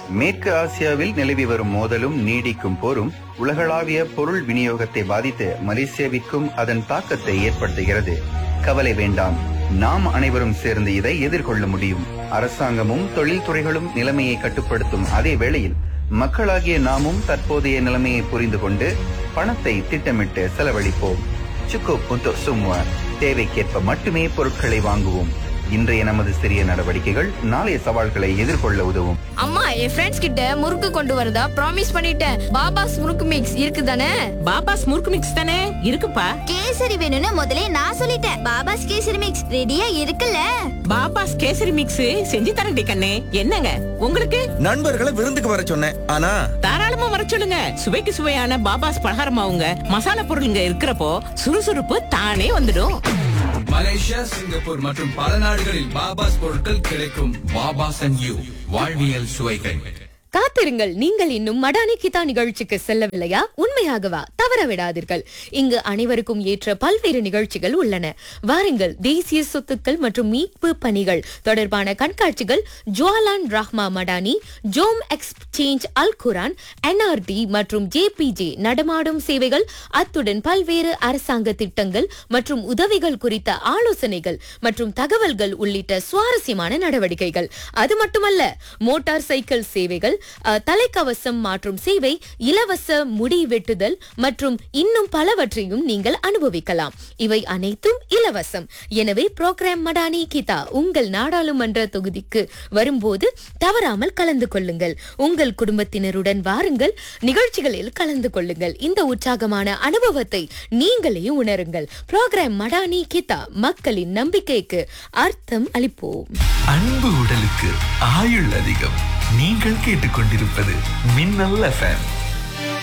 மேற்கு ஆசியாவில் நிலவி வரும் மோதலும் நீடிக்கும் போரும் உலகளாவிய பொருள் விநியோகத்தை பாதித்து மலேசியாவிற்கும் அதன் தாக்கத்தை ஏற்படுத்துகிறது கவலை வேண்டாம் நாம் அனைவரும் சேர்ந்து இதை எதிர்கொள்ள முடியும் அரசாங்கமும் தொழில்துறைகளும் நிலைமையை கட்டுப்படுத்தும் அதே வேளையில் மக்களாகிய நாமும் தற்போதைய நிலைமையை புரிந்து கொண்டு பணத்தை திட்டமிட்டு செலவழிப்போம் சுக்கு புத்து சும்மா தேவைக்கேற்ப மட்டுமே பொருட்களை வாங்குவோம் இன்றைய நமது சிறிய நடவடிக்கைகள் நாளைய சவால்களை எதிர்கொள்ள உதவும் அம்மா என் ஃப்ரெண்ட்ஸ் கிட்ட முறுக்கு கொண்டு வரதா ப்ராமிஸ் பண்ணிட்டேன் பாபாஸ் முறுக்கு மிக்ஸ் இருக்குதானே பாபாஸ் முறுக்கு மிக்ஸ் தானே இருக்குப்பா கேசரி வேணும்னு முதல்ல நான் சொல்லிட்டேன் பாபாஸ் கேசரி மிக்ஸ் ரெடியா இருக்குல்ல பாபாஸ் கேசரி மிக்ஸ் செஞ்சு தரண்டி கண்ணே என்னங்க உங்களுக்கு நண்பர்களை விருந்துக்கு வர சொன்னேன் ஆனா தாராளமா வர சொல்லுங்க சுவைக்கு சுவையான பாபாஸ் பலகாரமாவுங்க மசாலா பொருளுங்க இருக்கிறப்போ சுறுசுறுப்பு தானே வந்துடும் மலேசியா சிங்கப்பூர் மற்றும் பல நாடுகளில் பாபாஸ் பொருட்கள் கிடைக்கும் பாபாஸ் அண்ட் யூ வாழ்வியல் சுவைகள் காத்திருங்கள் நீங்கள் இன்னும் மடானி கிதா நிகழ்ச்சிக்கு செல்லவில்லையா உண்மையாகவா தவற விடாதீர்கள் இங்கு அனைவருக்கும் ஏற்ற பல்வேறு நிகழ்ச்சிகள் உள்ளன வாருங்கள் தேசிய சொத்துக்கள் மற்றும் மீட்பு பணிகள் தொடர்பான கண்காட்சிகள் ஜுவாலான் ரஹ்மா மடானி ஜோம் எக்ஸ்சேஞ்ச் அல் குரான் என்ஆர்டி மற்றும் ஜேபிஜே நடமாடும் சேவைகள் அத்துடன் பல்வேறு அரசாங்க திட்டங்கள் மற்றும் உதவிகள் குறித்த ஆலோசனைகள் மற்றும் தகவல்கள் உள்ளிட்ட சுவாரஸ்யமான நடவடிக்கைகள் அது மட்டுமல்ல மோட்டார் சைக்கிள் சேவைகள் அஹ், தலைக்கவசம் மாற்றும் சேவை இலவச முடி வெட்டுதல் மற்றும் இன்னும் பலவற்றையும் நீங்கள் அனுபவிக்கலாம் இவை அனைத்தும் இலவசம் எனவே புரோகிராம் மடானி கிதா உங்கள் நாடாளுமன்ற தொகுதிக்கு வரும்போது தவறாமல் கலந்து கொள்ளுங்கள் உங்கள் குடும்பத்தினருடன் வாருங்கள் நிகழ்ச்சிகளில் கலந்து கொள்ளுங்கள் இந்த உற்சாகமான அனுபவத்தை நீங்களே உணருங்கள் புரோகிராம் மடானி கிதா மக்களின் நம்பிக்கைக்கு அர்த்தம் அளிப்போம் அன்பு உடலுக்கு ஆயுள் அதிகம் நீங்கள் கேட்டுக்கொண்டிருப்பது மின்னல் எஃப்எம்